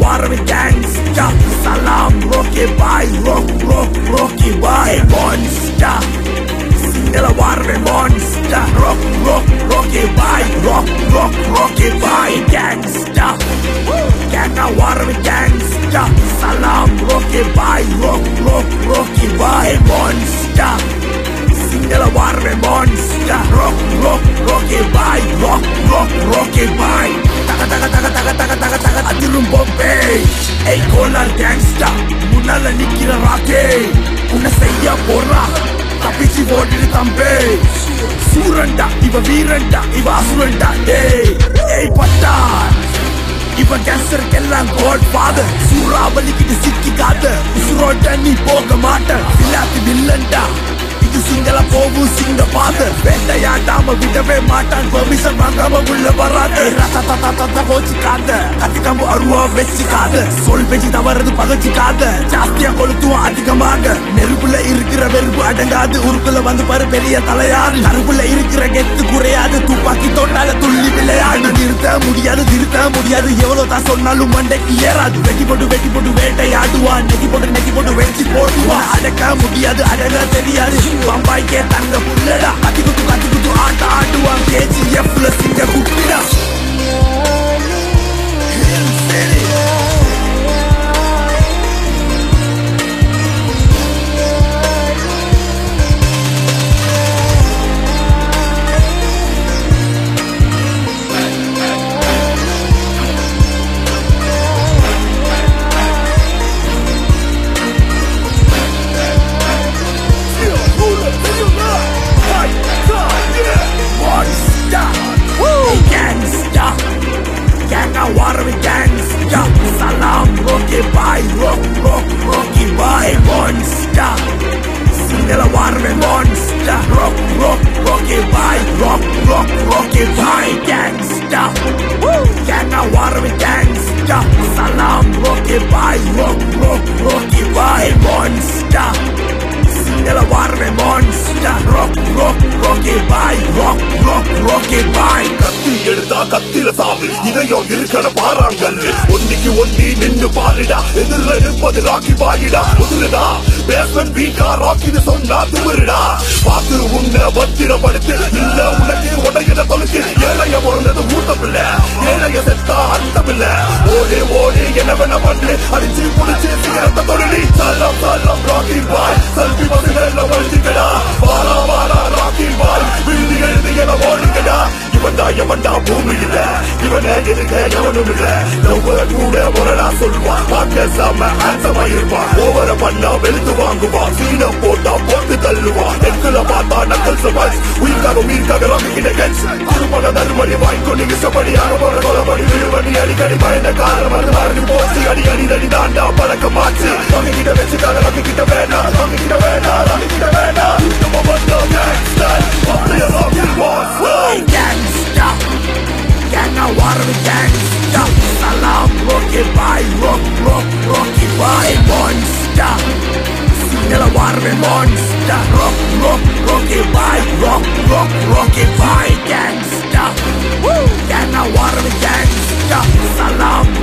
Warren gangsta Salam Rocky Bye Rock Rock Rocky Bye Monster Single Warren monster Rock Rock Rocky Bye Rock Rock Rocky Bye Gangsta Ganga Warren gangsta Salam Rocky Bye Rock Rock Rocky Bye Monster Single Warren monster Rock Rock Rocky Bye Rock Rock Rocky Bye Taga taga taga taga taga taga taga அதிரும் பொம்பே ஏய் Kolar gangsta முன்னால நிக்கிற ராக்கே உன்னை செய்ய போறா தப்பிச்சு ஓடிடு தம்பே சூரண்டா இவ வீரண்டா இவ அசுரண்டா டேய் ஏய் பட்டார் இவன் கேன்சருக்கெல்லாம் கோட் ஃபாதர் சூறாவளிக்கிட்டு சிக்கிக்காத உசுரோட்ட நீ போக மாட்ட வில்லாத்து வில்லண்டா இது சிங்கள போகும் சிங்க பாத வேட்டையாடாம விடவே மாட்டான் பெர்மிஷன் வாங்காம உள்ள வராது ரத்த கோச்சிக்காத கத்திக்காம அருவா வச்சுக்காத சொல் பேச்சு தவறது பகச்சிக்காத ஜாஸ்தியா கொளுத்துவோம் அதிகமாக நெருப்புல இருக்கிற வெறுப்பு அடங்காது உருக்குல வந்து பாரு பெரிய தலையாறு கருப்புல இருக்கிற கெத்து குறையாது துப்பாக்கி தொட்டால துள்ளி விளையாடு நிறுத்த முடியாது திருத்த முடியாது எவ்வளவு தான் சொன்னாலும் மண்டைக்கு ஏறாது வெட்டி போட்டு வெட்டி போட்டு வேட்டையாடுவான் நெட்டி போட்டு நெட்டி போட்டு வெட்டி போடுவான் அடக்க முடியாது அடங்க தெரியாது பம்பாய்க்கே தங்க புள்ளடா கத்தி குத்து கத்தி குத்து ஆட்ட ஆடுவான் கேஜி எஃப்ல சிங்க குப்பிடா Monster, gangsta, ganga warrior gangsta. Salam, rocky bye, rock, rock, rocky bye, monster. Single warrior monster, rock, rock, rocky bye, rock, rock, rocky bye, gangsta. Ganga warrior gangsta. Salam, rocky bye, rock, rock, rocky bye, monster. Single warrior monster, rock, rock, rocky bye, rock, rock, rocky bye. கத்தி எடுத்தா கத்தில சாவு இதயம் இருக்கன பாறாங்கல் ஒன்னிக்கு ஒன்னி நின்னு பாருடா எதிரில நிற்பது rakhi பாயிடா முதலுடா passion வீக்கா ராக்கின்னு சொன்னா திமிருடா பார்த்து உன்னை பத்திரப்படுத்து இல்ல உனக்கு உடையிட தொலைக்கு ஏழைய பிறந்தது மூத்த பிள்ளை ஏழைய செத்தா அந்த பிள்ளை ஓடி ஓடி என்ன வேணா பண்ணு அடிச்சு புடிச்சு சிகரத்தை தொழிலி சல்லம் சல்லம் ராக்கி பாய் சல்பி பசுல வழிச்சுக்கடா வாரா வாரா ராக்கி பாய் விழுதி எழுதி என ஓடுங்கடா இவன் தான் எவன்டா பூமியில இவனே இருக்க எவனும் இல்ல லவ்வ கூட முரணா சொல்லுவான் பார்க்க செம ஹேண்ட்ஸமா இருப்பான் ஓவர பண்ணா வெளுத்து வாங்குவான் சீன போட்டா போட்டு தள்ளுவான் நெக்குல பார்த்தா நக்கல் சமாஜ் உயிர்க்காக உயிர்க்காக ராக்கிட்ட கட்ஸ் குடும்பம் தருமடி வாங்கிக்கோ நீங்க இஷ்டப்படி அறப்பட கொலப்படி விழுவடி அடிக்கடி பயந்த காரணம் வந்து மறந்து போச்சு அடி அடி தடி தாண்டா பழக்கமாச்சு அவங்க கிட்ட வச்சுக்காக அவங்க கிட்ட வேணாம் அவங்க கிட்ட வேணாம் அவங்க கிட்ட வேணாம் நம்ம மட்டும் கேங்ஸ்டர் அப்படியே Rocky master gangsta Ganga warrior gangsta Salam rocky bye rock rock rocky bye monster Single warrior monster Rock rock rocky bye rock rock rocky bye gangsta Ganga warrior gangsta Salam